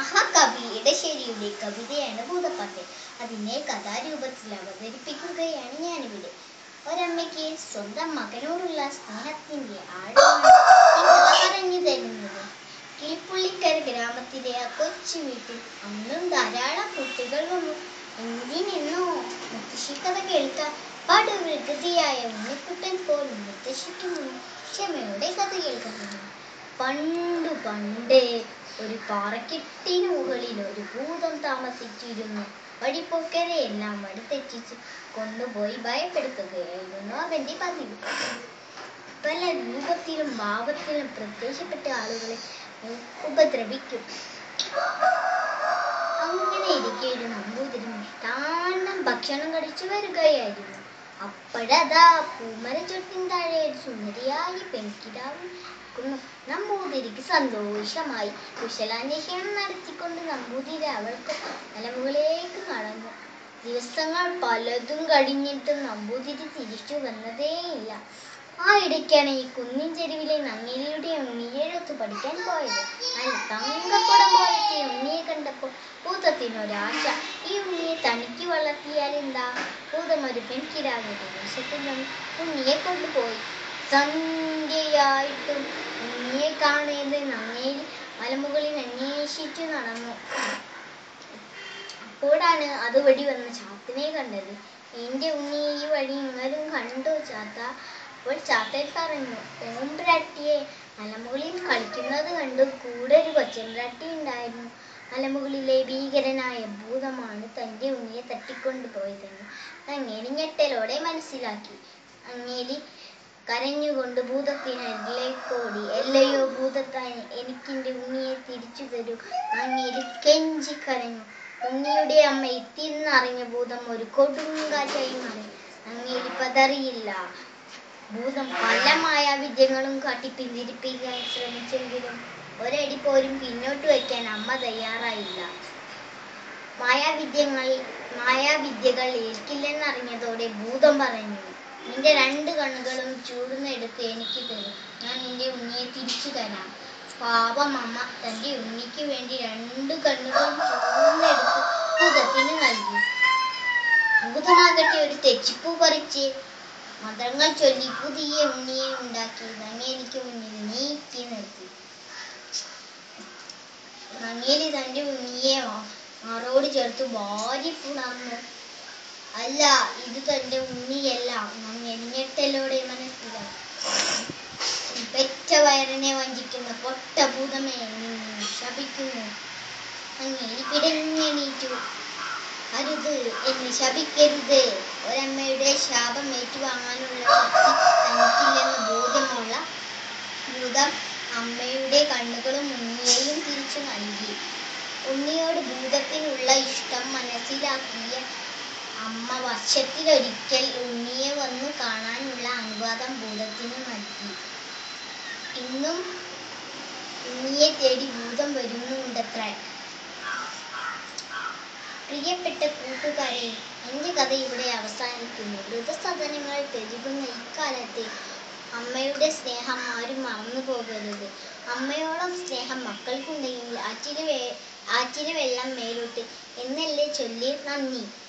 മഹാകവി ഇടശ്ശേരിയുടെ കവിതയാണ് ഭൂതപ്പാട്ട് അതിനെ കഥാരൂപത്തിൽ അവതരിപ്പിക്കുകയാണ് ഞാനിവിടെ ഒരമ്മയ്ക്ക് സ്വന്തം മകനോടുള്ള സ്നേഹത്തിന്റെ ആഴമാണ് ഈ കഥ പറഞ്ഞു തരുന്നത് കിളിപ്പുള്ളിക്കര ഗ്രാമത്തിലെ ആ കൊച്ചു വീട്ടിൽ അന്നും ധാരാളം കുട്ടികൾ വന്നു എന്തിനെന്നോ മുത്തശ്ശി കഥ കേൾക്കാൻ പടുവികൃതിയായ ഉണ്ണിക്കുട്ടൻ പോലും മുത്തശ്ശിക്ക് മുന്നിൽ ക്ഷമയോടെ കഥ കേൾക്കുന്നു പണ്ടു പണ്ടേ ഒരു പാറക്കെട്ടിന് മുകളിൽ ഒരു ഭൂതം താമസിച്ചിരുന്നു വഴിപ്പോക്കരെ എല്ലാം വഴിതെറ്റിച്ച് കൊണ്ടുപോയി ഭയപ്പെടുത്തുകയായിരുന്നു അവന്റെ പതിവ് പല രൂപത്തിലും ഭാവത്തിലും പ്രത്യക്ഷപ്പെട്ട ആളുകളെ ഉപദ്രവിക്കും അങ്ങനെ ഇരിക്കെ ഒരു നമ്പൂതിരി മിഷ്ടാന്നം ഭക്ഷണം കഴിച്ചു വരികയായിരുന്നു അപ്പോഴതാ പൂമരച്ചൊട്ടിൻ താഴെ ഒരു സുന്ദരിയായി പെൺകിടാവ് നിൽക്കുന്നു നമ്പൂതിരിക്ക് സന്തോഷമായി കുശലാന്വേഷണം നടത്തിക്കൊണ്ട് നമ്പൂതിരി അവൾക്ക് മലമുകളിലേക്ക് നടന്നു ദിവസങ്ങൾ പലതും കഴിഞ്ഞിട്ടും നമ്പൂതിരി തിരിച്ചു വന്നതേയില്ല ആ ഇടയ്ക്കാണ് ഈ കുന്നിൻ ചെരുവിലെ നങ്ങേലിയുടെ ഉണ്ണിയെഴുത്ത് പഠിക്കാൻ പോയത് നല്ല തങ്കക്കുടം പോലത്തെ ഉണ്ണിയെ കണ്ടപ്പോൾ ഭൂതത്തിനൊരാശ ഈ ഉണ്ണിയെ തനിക്ക് വളർത്തിയാൽ എന്താ ഭൂതം ഒരു പെൺകിടാവിന്റെ ദേശത്ത് നിന്ന് ഉണ്ണിയെ കൊണ്ടുപോയി സന്ധ്യയായിട്ടും ഉണ്ണിയെ കാണേത് നങ്ങേലി മലമുകളിൽ അന്വേഷിച്ചു നടന്നു അപ്പോഴാണ് അതുവഴി വന്ന ചാത്തനെ കണ്ടത് എന്റെ ഉണ്ണി ഈ വഴി നിങ്ങളും കണ്ടു ചാത്ത അപ്പോൾ ചാത്തൻ പറഞ്ഞു ഓംപ്രാട്ടിയെ മലമുകളിൽ കളിക്കുന്നത് കണ്ടു കൂടെ ഒരു കൊച്ചൻപ്രാട്ടി ഉണ്ടായിരുന്നു മലമുകളിലെ ഭീകരനായ ഭൂതമാണ് തന്റെ ഉണ്ണിയെ തട്ടിക്കൊണ്ടുപോയതെന്ന് അങ്ങേലി ഞെട്ടലോടെ മനസ്സിലാക്കി അങ്ങേലി കരഞ്ഞുകൊണ്ട് ഭൂതത്തിനരികിലേക്ക് ഓടി എല്ലയോ ഭൂതത്താൻ എനിക്കെന്റെ ഉണ്ണിയെ തിരിച്ചു തരൂ അങ്ങേലി കെഞ്ചി കരഞ്ഞു ഉണ്ണിയുടെ അമ്മ എത്തിയെന്നറിഞ്ഞ ഭൂതം ഒരു കൊടുങ്കാറ്റായി മാറി അങ്ങേലി പതറിയില്ല ഭൂതം പല മായാവിദ്യങ്ങളും കാട്ടി പിന്തിരിപ്പിക്കാൻ ശ്രമിച്ചെങ്കിലും ഒരടി പോലും പിന്നോട്ട് വയ്ക്കാൻ അമ്മ തയ്യാറായില്ല മായാവിദ്യങ്ങൾ മായാവിദ്യകൾ ഏൽക്കില്ലെന്നറിഞ്ഞതോടെ ഭൂതം പറഞ്ഞു നിന്റെ രണ്ട് കണ്ണുകളും ചൂടുന്നെടുത്ത് എനിക്ക് തരും ഞാൻ നിന്റെ ഉണ്ണിയെ തിരിച്ചു തരാം പാപം അമ്മ തന്റെ ഉണ്ണിക്ക് വേണ്ടി രണ്ട് കണ്ണുകളും ചൂടുന്നെടുത്ത് ഭൂതത്തിന് നൽകി ഭൂതമാകട്ടെ ഒരു തെച്ചിപ്പൂ പറിച്ച് മന്ത്രങ്ങൾ ചൊല്ലി പുതിയ ഉണ്ണിയെ ഉണ്ടാക്കി നങ്ങേലിക്ക് മുന്നിൽ നീക്കി നിർത്തി നങ്ങേലി തന്റെ ഉണ്ണിയെ മാ- മാറോട് ചേർത്ത് വാരി പുണർന്നു അല്ല ഇത് തന്റെ ഉണ്ണിയല്ല ഞെട്ടലോടെ മനസ്സിലാക്കി പെറ്റ വയറിനെ വഞ്ചിക്കുന്ന പൊട്ടഭൂതമേ നിന്നെ ശപിക്കുന്നു അങ്ങേലി പിടഞ്ഞെണീറ്റു അരുത് എന്നെ ശപിക്കരുത് ഒരമ്മയുടെ ശാപം ഏറ്റുവാങ്ങാനുള്ള ശക്തി തനിക്കില്ലെന്ന് ബോധ്യമുള്ള ഭൂതം അമ്മയുടെ കണ്ണുകളും ഉണ്ണിയെയും തിരിച്ചു നൽകി ഉണ്ണിയോട് ഭൂതത്തിനുള്ള ഇഷ്ടം മനസ്സിലാക്കിയ അമ്മ വർഷത്തിലൊരിക്കൽ ഉണ്ണിയെ വന്നു കാണാനുള്ള അനുവാദം ഭൂതത്തിന് നൽകി ഇന്നും ഉണ്ണിയെ തേടി ഭൂതം വരുന്നുണ്ടത്രേ പ്രിയപ്പെട്ട കൂട്ടുകാരെ എന്റെ കഥ ഇവിടെ അവസാനിക്കുന്നു വൃദ്ധസദനങ്ങൾ പെരുകുന്ന ഇക്കാലത്തെ അമ്മയുടെ സ്നേഹം ആരും മറന്നു പോകരുത് അമ്മയോളം സ്നേഹം മക്കൾക്കുണ്ടെങ്കിൽ ആറ്റിന് വേ ആറ്റിന് വെള്ളം മേലോട്ട് എന്നല്ലേ ചൊല്ലി നന്ദി